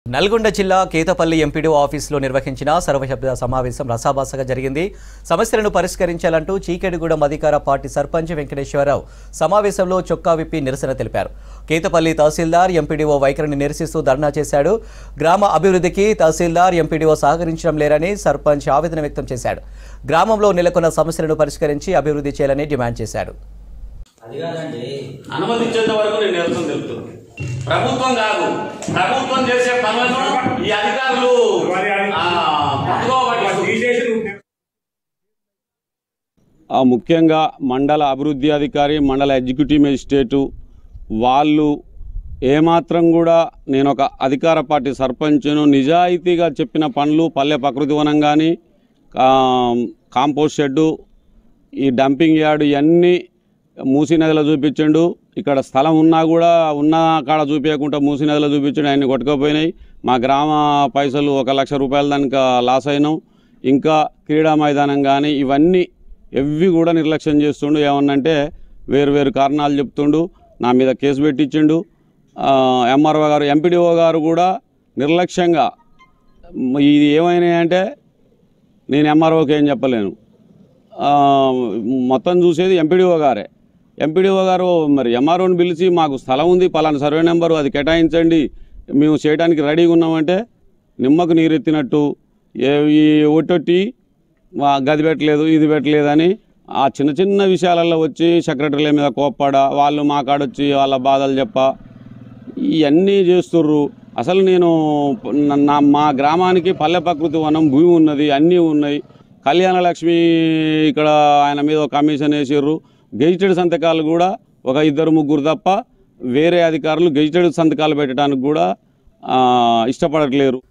నల్గొండ జిల్లా కేతపల్లి ఎంపీడీ ఆఫీసులో నిర్వహించిన సర్వసభ్య సమావేశం రసాభాసగా జరిగింది సమస్యలను పరిష్కరించాలంటూ చీకెడిగూడెం అధికార పార్టీ సర్పంచ్ వెంకటేశ్వరరావు సమావేశంలో చొక్కా విప్పి నిరసన తెలిపారు కేతపల్లి తహసీల్దార్ ఎంపీడీఓ వైఖరిని నిరసిస్తూ ధర్నా చేశాడు గ్రామ అభివృద్ధికి తహసీల్దార్ ఎంపీడీఓ సహకరించడం లేరని సర్పంచ్ ఆవేదన వ్యక్తం చేశాడు గ్రామంలో నెలకొన్న సమస్యలను పరిష్కరించి అభివృద్ధి చేయాలని డిమాండ్ చేశాడు అది కాదండి అనుమతించేంత వరకు నేను నిరసన తెలుపుతున్నాను ప్రభుత్వం కాదు ప్రభుత్వం చేసే పనులను ఈ అధికారులు ఆ, తప్పుగా పట్టిస్తున్నారు. ఆ ముఖ్యంగా మండల అభివృద్ధి అధికారి మండల ఎగ్జిక్యూటివ్ మేజిస్ట్రేటు వాళ్ళు ఏమాత్రం కూడా నేను ఒక అధికార పార్టీ సర్పంచ్ను నిజాయితీగా చెప్పిన పనులు పల్లె ప్రకృతి వనం కానీ కాంపోస్ట్ షెడ్డు ఈ డంపింగ్ యార్డు ఇవన్నీ మూసీ నదిలో చూపించిండు ఇక్కడ స్థలం ఉన్నా కూడా ఉన్న కాడ చూపించకుండా మూసీ నదిలో చూపించండు ఆయన్ని కొట్టుకపోయినాయి మా గ్రామ పైసలు ఒక లక్ష రూపాయల దానికి లాస్ అయినాం ఇంకా క్రీడా మైదానం కానీ ఇవన్నీ ఎవ్వి కూడా నిర్లక్ష్యం చేస్తుండు ఏమన్నంటే వేరు వేరు కారణాలు చెప్తుండు నా మీద కేసు పెట్టించిండు ఎంఆర్ఓ గారు ఎంపీడీఓ గారు కూడా నిర్లక్ష్యంగా మ్, ఇది ఏమైనాయి అంటే నేను ఎంఆర్ఓకి ఏం చెప్పలేను ఆ, మొత్తం చూసేది ఎంపీడీఓ గారే ఎంపీడీఓ గారు మరి ఎంఆర్ఓని పిలిచి మాకు స్థలం ఉంది పలానా సర్వే నెంబరు అది కేటాయించండి మేము చేయడానికి రెడీగా ఉన్నామంటే నిమ్మకు నీరెత్తినట్టు ఏ ఈ ఒట్టొట్టి మా గది పెట్టలేదు ఇది పెట్టలేదని ఆ చిన్న చిన్న విషయాలలో వచ్చి సెక్రటరీల మీద కోప్పడ వాళ్ళు మా కాడొచ్చి వాళ్ళ బాధలు చెప్ప ఇవన్నీ చేస్తుర్రు అసలు నేను న- నా మా గ్రామానికి పల్లె ప్రకృతి వనం భూమి ఉన్నది అన్నీ ఉన్నాయి కళ్యాణ లక్ష్మి ఇక్కడ ఆయన మీద ఒక కమిషన్ వేసిర్రు గెజిటెడ్ సంతకాలు కూడా ఒక ఇద్దరు ముగ్గురు తప్ప వేరే అధికారులు గెజిటెడ్ సంతకాలు పెట్టడానికి కూడా ఆ, ఇష్టపడట్లేరు